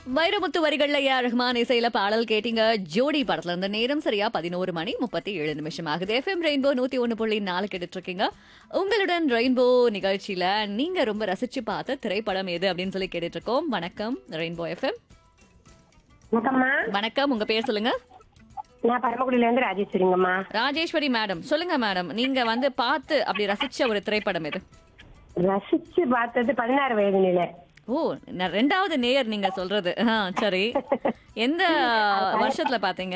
வைரமுத்து வரிகள்ல A R Rahman இசையில பாடல் கேட்டீங்க ஜோடி படத்துல இருந்த நேரம் சரியா பதினோரு மணி முப்பத்தி ஏழு நிமிஷம் ஆகுது எஃப்எம் ரெயின்போ நூத்தி ஒண்ணு புள்ளி நாலு கேட்டுட்டு இருக்கீங்க உங்களுடன் ரெயின்போ நிகழ்ச்சியில நீங்க ரொம்ப ரசிச்சு பார்த்த திரைப்படம் எது அப்படின்னு சொல்லி கேட்டுட்டு இருக்கோம் வணக்கம் ரெயின்போ எஃப்எம் வணக்கம்மா வணக்கம் உங்க பேர் சொல்லுங்க நான் பரமக்குடியில இருந்து ராஜேஸ்வரிங்கம்மா ராஜேஸ்வரி மேடம் சொல்லுங்க மேடம் நீங்க வந்து பார்த்து அப்படி ரசிச்ச ஒரு திரைப்படம் எது ரசிச்சு பார்த்தது பதினாறு வயது நிலை ஓ நான் ரெண்டாவது நேயர் நீங்க சொல்றது ஆ, சரி எந்த வருஷத்துல பாத்தீங்க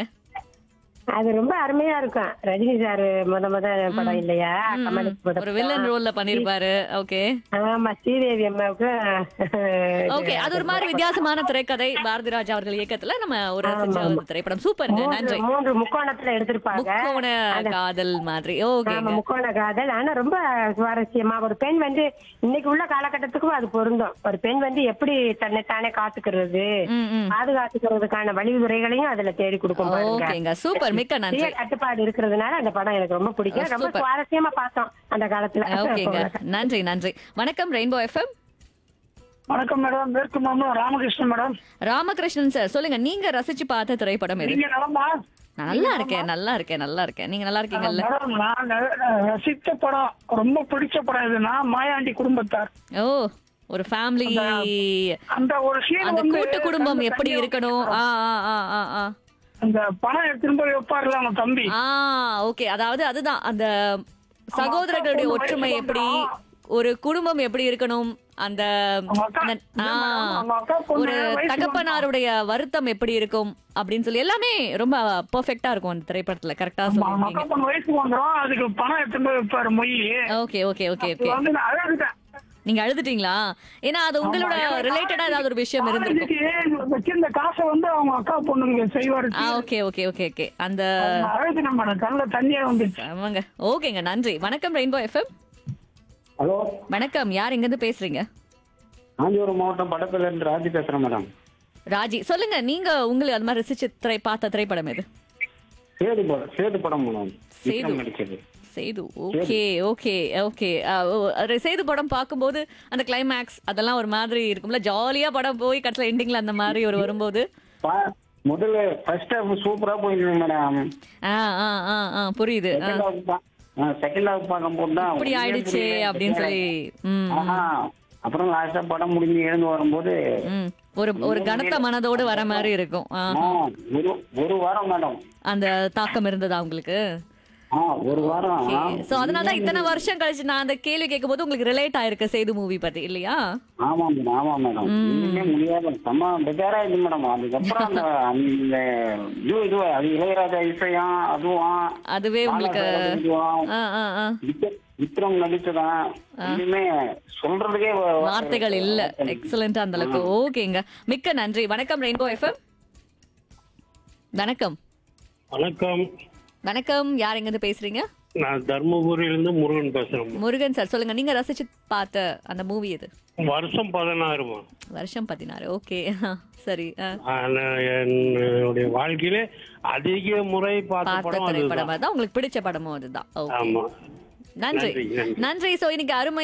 அது ரொம்ப அருமையா இருக்கும் ரஜினி சார் முத முத படம் இல்லையா கமல் படம். ஒரு வில்லன் ரோல்ல பண்ணிருப்பாரு ஓகே ஆமா ஸ்ரீதேவி அம்மாவுக்கு ஓகே அது ஒரு மாதிரி வித்தியாசமான திரைக்கதை பாரதி ராஜா அவர்கள் இயக்கத்துல நம்ம ஒரு ரசிச்ச ஒரு திரைப்படம் சூப்பருங்க நன்றி மூன்று முக்கோணத்துல எடுத்திருப்பாங்க முக்கோண காதல் மாதிரி ஓகே ஆமா முக்கோண காதல் ஆனா ரொம்ப சுவாரஸ்யமா ஒரு பெண் வந்து இன்னைக்கு உள்ள காலகட்டத்துக்கும் அது பொருந்தும் ஒரு பெண் வந்து எப்படி தன்னை தானே காத்துக்கிறது ம் ம் பாதுகாத்துக்கிறதுக்கான வழிமுறைகளையும் அதுல தேடி கொடுக்கும் பாருங்க ஓகேங்க சூப்பர் மிக்க நன்றி சுய கட்டுப்பாடு இருக்கிறதுனால அந்த படம் எனக்கு ரொம்ப பிடிக்கும் ரொம்ப சூப்பர். சுவாரஸ்யமா பார்த்தோம் அந்த காலத்துல ஓகேங்க நன்றி நன்றி வணக்கம் ரெயின்போ எஃப்எம் வணக்கம் மேடம் மேற்கு மாமலம் ராமகிருஷ்ணன் மேடம் ராமகிருஷ்ணன் சார் சொல்லுங்க நீங்க ரசிச்சு பார்த்த திரைப்படம் எது நீங்க நலமா நான் நல்லா இருக்கேன் நல்லா இருக்கேன் நல்லா இருக்கேன் நீங்க நல்லா இருக்கீங்கல்ல மேடம் நான் ந- ரசித்த படம் ரொம்ப பிடிச்ச படம் எதுனா மாயாண்டி குடும்பத்தார் ஓ ஒரு ஃபேமிலி அந்த ஒரு சீன் அந்த வந்து கூட்டு குடும்பம் அந்த எப்படி தனியா இருக்கணும் ஆ ஆ ஆ ஆ ஆ அந்த பணம் திரும்ப வைப்பார்ல அவங்க தம்பி ஆ ஓகே அதாவது அதுதான் அந்த சகோதரர்களுடைய பொண்ணு ஒற்றுமை வயசுக்கு எப்படி வந்தா- ஒரு குடும்பம் எப்படி இருக்கணும் அந்த அவங்க அக்கா- அந்த- இல்ல ஆ, மேடம், அவங்க அக்கா பொண்ணு ஒரு வயசுக்கு தகப்பனாருடைய வருத்தம் எப்படி இருக்கும் அப்படின்னு சொல்லி எல்லாமே ரொம்ப பெர்ஃபெக்ட்டா இருக்கும் அந்த திரைப்படத்துல கரெக்டா அவங்க அக்கா சொல்லிருக்கீங்க பொண்ணு வயசுக்கு வந்துடும் அதுக்கு பணம் திரும்ப வைப்பாரு மொய் ஓகே ஓகே ஓகே அது ஓகே வந்து நான் அழகுதான் நீங்க அழுதுட்டீங்களா ஏன்னா அது உங்களோட ரிலேட்டடா ஏதாவது ஒரு விஷயம் இருந்திருக்கும் காலேஜுக்கு வச்சிருந்த காசை வந்து அவங்க அக்கா பொண்ணுங்க செய்வாரு ஆ ஓகே ஓகே ஓகே ஓகே அந்த அழகு நம்ம கண்ணில் தண்ணியே வந்துச்சு ஆமாங்க ஓகேங்க நன்றி வணக்கம் ரெயின்போ எஃப்எம் ஹலோ வணக்கம் யார் எங்க இருந்து பேசுறீங்க காஞ்சிபுரம் மாவட்டம் படத்துல இருந்து ராஜி பேசுறேன் மேடம் ராஜி சொல்லுங்க நீங்க உங்களுக்கு அது மாதிரி ரசிச்சு திரை பார்த்த திரைப்படம் எது சேது படம் சேது படம் மேடம் சேது. விக்ரம் நடிச்சது Sethu okay okay okay Sethu படம் பார்க்கும்போது அந்த கிளைமேக்ஸ் அதெல்லாம் ஒரு மாதிரி இருக்கும்ல ஜாலியா படம் போய் கடைசியில் எண்டிங்ல அந்த மாதிரி ஒரு வரும்போது பா- முதல்ல ஃபர்ஸ்ட் ஹாஃப் சூப்பரா போயிருந்தது மேடம் ஆ ஆ ஆ ஆ புரியுது ஆ, செகண்ட் ஹாஃப் செகண்ட் ஹாஃப் பார்க்கும்போது தான் இப்படி ஒண்ணுமே ஆயிடுச்சு புரியல. அப்படின்னு சொல்லி ம் ஆஹா. அப்புறம் லாஸ்டா படம் முடிஞ்சு எழுந்து வரும்போது ம் ஒரு ஒரு கனத்த மனதோடு வர மாதிரி இருக்கும் ஆ, ஆ, ஒரு ஒரு வாரம் மேடம் அந்த தாக்கம் இருந்ததா உங்களுக்கு ஆ ஒரு வாரம் ஆ. சோ அதனால தான் இத்தனை வருஷம் கழிச்சு நான் அந்த கேள்வி கேட்கும்போது உங்களுக்கு ரிலேட் ஆயிருக்கு சேது மூவி பத்தி இல்லையா ஆமா மேடம் ஆமா மேடம் இனிமே முடியாது செம்ம பெஜாரா இருக்கு மேடம் அதுக்கப்புறம் அந்த அந்த இது இது அது இளையராஜா இசையம் அதுவும் அதுவே உங்களுக்கு பாலா இதுவும் ஆ ஆ ஆ விக்ர- விக்ரம் நடிச்சதான் இனிமே சொல்றதுக்கே வ- வ- வார்த்தைகள் இல்ல எக்ஸலண்டா அந்த அளவுக்கு ஓகேங்க மிக்க நன்றி வணக்கம் ரெயின்போ எஃப்எம் வணக்கம் வணக்கம் வணக்கம் யார் எங்க இருந்து பேசுறீங்க நான் தர்மபுரியிலிருந்து முருகன் பேசுறேன் முருகன் சார் சொல்லுங்க நீங்க ரசிச்சு பார்த்த அந்த மூவி எது வருஷம் பதினாறுமா வருஷம் பதினாறு ஓகே சரி ஆ. ஆனா, என்னுடைய வாழ்க்கையிலே அதிக முறை பார்த்த பார்த்த படம் திரைப்படம் அதுதான் தான் உங்களுக்கு பிடிச்ச படமும் அதுதான் ஓகே ஆமா நன்றி நன்றி, நன்றி. நன்றி சோ இன்னைக்கு அருமை